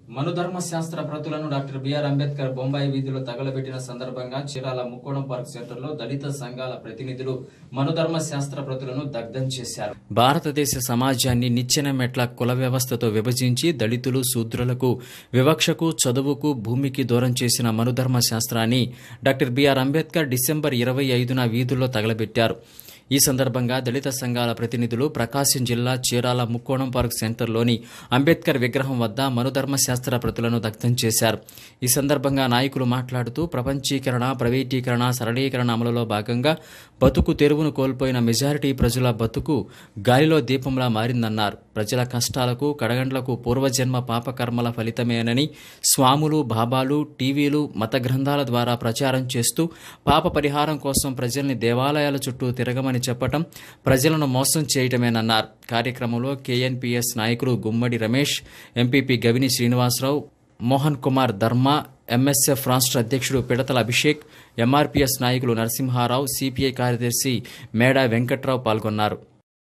మనుధర్మ శాస్త్ర ప్రతులను doctor BR Ambedkar Bombay వీధిలో తగలబెట్టిన సందర్భంగా చీరాల ముక్కోణం పార్క్ సెంటర్లో దళిత సంఘాల ప్రతినిధులు మనుధర్మ శాస్త్ర ప్రతులను దగ్ధం చేశారు భారతదేశ సమాజాన్ని నిచ్చెన మెట్ల కుల వ్యవస్థతో విభజించి దళితులు శూద్రులకు వివక్షకు చదువుకు భూమికి దూరం చేసిన మనుధర్మ శాస్త్రాన్ని డాక్టర్ బిఆర్ అంబేద్కర్ డిసెంబర్ ఇరవై ఐదున వీధుల్లో తగలబెట్టారు ఈ సందర్భంగా దళిత సంఘాల ప్రతినిధులు ప్రకాశం జిల్లా చీరాల ముక్కోణం పార్క్ సెంటర్లోని అంబేద్కర్ విగ్రహం వద్ద మనుధర్మ శాస్త్ర ప్రతులను దగ్ధం చేశారు ఈ సందర్భంగా నాయకులు మాట్లాడుతూ ప్రపంచీకరణ ప్రైవేటీకరణ సరళీకరణ అమలులో భాగంగా బతుకు తెరువును కోల్పోయిన మెజారిటీ ప్రజల బతుకు గాలిలో దీపంలా మారిందన్నారు ప్రజల కష్టాలకు కడగండ్లకు పూర్వజన్మ పాపకర్మల ఫలితమేనని స్వాములు బాబాలు టీవీలు మత గ్రంథాల ద్వారా ప్రచారం చేస్తూ పాప పరిహారం కోసం ప్రజల్ని దేవాలయాల చుట్టూ తిరగమని చెప్పటం ప్రజలను మోసం చేయటమేనన్నారు కార్యక్రమంలో కేఎన్పిఎస్ నాయకులు గుమ్మడి రమేష్ ఎంపీపీ గవిని శ్రీనివాసరావు మోహన్ కుమార్ ధర్మ ఎంఎస్ఎఫ్ రాష్ట్ర అధ్యక్షుడు పిడతల అభిషేక్ ఎంఆర్పీఎస్ నాయకులు నరసింహారావు సిపిఐ కార్యదర్శి మేడా వెంకట్రావు పాల్గొన్నారు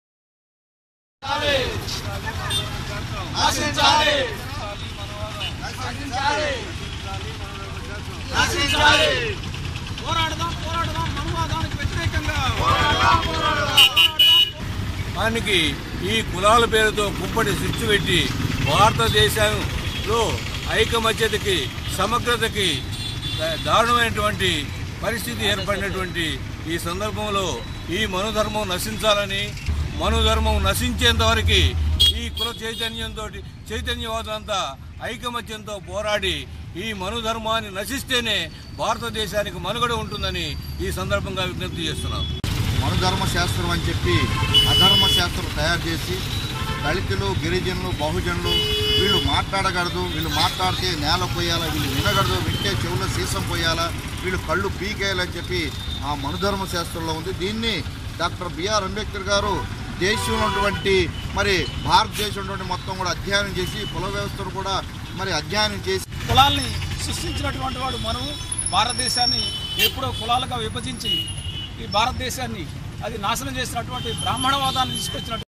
పోరాడదాం పోరాడదాం మనువాదానికి వ్యతిరేకంగా దానికి ఈ కులాల పేరుతో కుప్పటి శిక్షు పెట్టి భారతదేశంలో ఐకమత్యతకి సమగ్రతకి దా- దారుణమైనటువంటి పరిస్థితి ఏర్పడినటువంటి ఈ సందర్భంలో ఈ మనుధర్మం నశించాలని మనుధర్మం నశించేంత వరకు ఈ కుల చైతన్యంతో చైతన్యవాదం అంతా ఐకమత్యంతో పోరాడి ఈ మనుధర్మాన్ని నశిస్తేనే భారతదేశానికి మనుగడ ఉంటుందని ఈ సందర్భంగా విజ్ఞప్తి చేస్తున్నాం మనుధర్మ శాస్త్రం అని చెప్పి అధర్మ శాస్త్రం తయారు చేసి దళితులు గిరిజనులు బహుజనులు వీళ్ళు మాట్లాడగలదు వీళ్ళు మాట్లాడితే నేల పోయాలా వీళ్ళు వినగలదు వింటే చెవులో సీసం పోయాలా వీళ్ళు కళ్ళు పీకేయాలని చెప్పి ఆ మనుధర్మ శాస్త్రంలో ఉంది దీన్ని డాక్టర్ బిఆర్ అంబేద్కర్ గారు దేశంలో ఉన్నటువంటి మరి భారతదేశంలో ఉన్నటువంటి మొత్తం కూడా అధ్యయనం చేసి కుల వ్యవస్థను కూడా మరి అధ్యయనం చేసి కులాల్ని సృష్టించినటువంటి వాడు మనం భారతదేశాన్ని ఎప్పుడో కులాలుగా విభజించి ఈ భారతదేశాన్ని అది నాశనం చేసినటువంటి బ్రాహ్మణవాదాన్ని తీసుకొచ్చినటువంటి